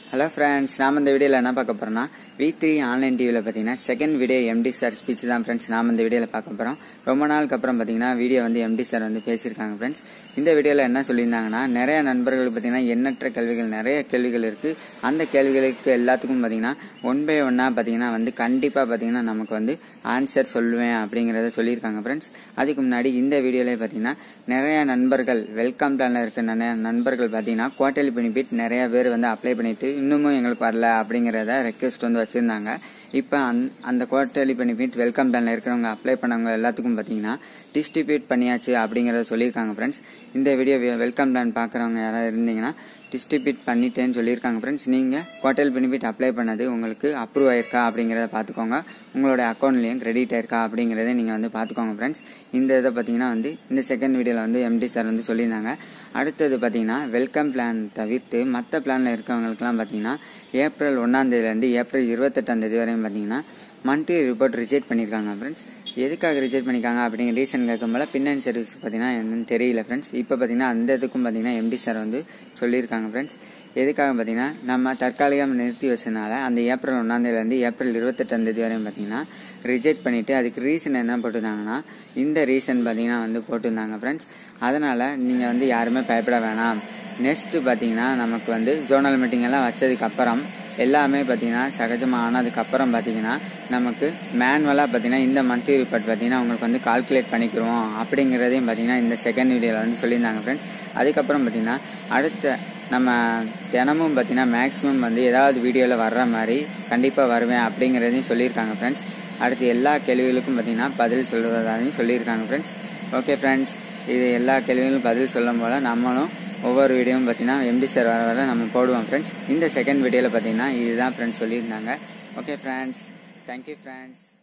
hello friends நாம் இந்த வீடியோவில் என்ன பார்க்க போறோம்னா வி த்ரீ ஆன்லைன் டிவியில் பார்த்தீங்கன்னா second video MD sir speech தான் ஃப்ரெண்ட்ஸ் நாம் இந்த வீடியோவில் பார்க்க போகிறோம் ரொம்ப நாளுக்கு அப்புறம் பார்த்தீங்கன்னா வீடியோ வந்து எம்டி சார் வந்து பேசியிருக்காங்க ஃப்ரெண்ட்ஸ் இந்த வீடியோவில் என்ன சொல்லியிருந்தாங்கன்னா நிறைய நண்பர்கள் பார்த்தீங்கன்னா எண்ணற்ற கேள்விகள் நிறைய கேள்விகள் இருக்குது அந்த கேள்விகளுக்கு எல்லாத்துக்கும் பார்த்தீங்கன்னா ஒன் பை ஒன்னாக பார்த்தீங்கன்னா வந்து கண்டிப்பாக பார்த்தீங்கன்னா நமக்கு வந்து ஆன்சர் சொல்லுவேன் அப்படிங்கிறத சொல்லியிருக்காங்க ஃப்ரெண்ட்ஸ் அதுக்கு முன்னாடி இந்த வீடியோவில் பார்த்தீங்கன்னா நிறைய நண்பர்கள் வெல்கம் பிளானில் இருக்க நிறைய நண்பர்கள் பார்த்தீங்கன்னா குவார்டர்லி பெனிஃபிட் நிறைய பேர் வந்து அப்ளை பண்ணிட்டு இன்னமும் எங்களுக்கு வரல அப்படிங்கிறத ரெக்வெஸ்ட் வந்து வச்சிருந்தாங்க இப்போ அந் அந்த குவார்டர்லி பெனிஃபிட் வெல்கம் பிளானில் இருக்கிறவங்க அப்ளை பண்ணவங்க எல்லாத்துக்கும் பார்த்தீங்கன்னா டிஸ்ட்ரிபியூட் பண்ணியாச்சு அப்படிங்கிறத சொல்லியிருக்காங்க ஃப்ரெண்ட்ஸ் இந்த வீடியோ வெல்கம் பிளான் பார்க்குறவங்க யாராவது இருந்தீங்கன்னா டிஸ்ட்ரிபியூட் பண்ணிட்டேன்னு சொல்லியிருக்காங்க ஃப்ரெண்ட்ஸ் நீங்கள் குவார்டர்லி பெனிஃபிட் அப்ளை பண்ணது உங்களுக்கு அப்ரூவ் ஆயிருக்கா அப்படிங்கிறத பார்த்துக்கோங்க உங்களோட அக்கௌண்ட்லேயும் கிரெடிட் ஆயிருக்கா அப்படிங்கிறத நீங்கள் வந்து பார்த்துக்கோங்க ஃப்ரெண்ட்ஸ் இந்த இதை பார்த்தீங்கன்னா வந்து இந்த செகண்ட் வீடியோவில் வந்து எம்டி சார் வந்து சொல்லியிருந்தாங்க அடுத்தது பார்த்தீங்கன்னா வெல்கம் பிளான் தவிர்த்து மற்ற பிளானில் இருக்கவங்களுக்குலாம் பார்த்தீங்கன்னா ஏப்ரல் ஒன்றாம் தேதியிலேருந்து ஏப்ரல் இருபத்தெட்டாம் தேதி வரையும் பார்த்தீங்கன்னா மந்த்லி ரிப்போர்ட் ரிஜெக்ட் பண்ணியிருக்காங்க ஃப்ரெண்ட்ஸ் எதுக்காக ரிஜெக்ட் பண்ணியிருக்காங்க அப்படிங்கிற ரீசன் கேட்கும்போது பின்னணி சர்வீஸ் பார்த்தீங்கன்னா என்னன்னு தெரியல ஃப்ரெண்ட்ஸ் இப்போ பார்த்தீங்கன்னா அந்த இதுக்கும் பார்த்தீங்கன்னா எம்டி சார் வந்து சொல்லியிருக்காங்க ஃப்ரெண்ட்ஸ் எதுக்காக பார்த்தீங்கன்னா நம்ம தற்காலிகம் நிறுத்தி வச்சதுனால அந்த ஏப்ரல் ஒன்றாந்தேதியிலேருந்து ஏப்ரல் இருபத்தெட்டாம் தேதி வரையும் பார்த்தீங்கன்னா ரிஜெக்ட் பண்ணிவிட்டு அதுக்கு ரீசன் என்ன போட்டிருந்தாங்கன்னா இந்த ரீசன் பார்த்தீங்கன்னா வந்து போட்டிருந்தாங்க ஃப்ரெண்ட்ஸ் அதனால் நீங்கள் வந்து யாருமே பயப்பட வேணாம் நெக்ஸ்ட்டு பார்த்தீங்கன்னா நமக்கு வந்து ஜோனல் மீட்டிங் எல்லாம் வச்சதுக்கு அப்புறம் எல்லாமே பார்த்தீங்கன்னா சகஜமாக ஆனதுக்கப்புறம் பார்த்தீங்கன்னா நமக்கு மேனுவலாக பார்த்தீங்கன்னா இந்த மந்த்லி ரிப்போர்ட் பார்த்தீங்கன்னா உங்களுக்கு வந்து கால்குலேட் பண்ணிக்கிறோம் அப்படிங்கிறதையும் பார்த்தீங்கன்னா இந்த செகண்ட் வீடியோவில் வந்து சொல்லியிருந்தாங்க ஃப்ரெண்ட்ஸ் அதுக்கப்புறம் பார்த்தீங்கன்னா அடுத்த நம்ம தினமும் பார்த்தீங்கன்னா மேக்ஸிமம் வந்து ஏதாவது வீடியோவில் வர்ற மாதிரி கண்டிப்பாக வருவேன் அப்படிங்கிறதையும் சொல்லியிருக்காங்க ஃப்ரெண்ட்ஸ் அடுத்து எல்லா கேள்விகளுக்கும் பார்த்தீங்கன்னா பதில் சொல்வதாகவும் சொல்லியிருக்காங்க ஃப்ரெண்ட்ஸ் ஓகே ஃப்ரெண்ட்ஸ் இது எல்லா கேள்விகளும் பதில் சொல்லும் போல் நம்மளும் ஒவ்வொரு வீடியோவும் பார்த்தீங்கன்னா எம்டி சார் வர வர நம்ம போடுவோம் ஃப்ரெண்ட்ஸ் இந்த செகண்ட் வீடியோவில் பார்த்தீங்கன்னா இதுதான் ஃப்ரெண்ட்ஸ் சொல்லியிருந்தாங்க ஓகே ஃப்ரெண்ட்ஸ் தேங்க்யூ ஃப்ரெண்ட்ஸ்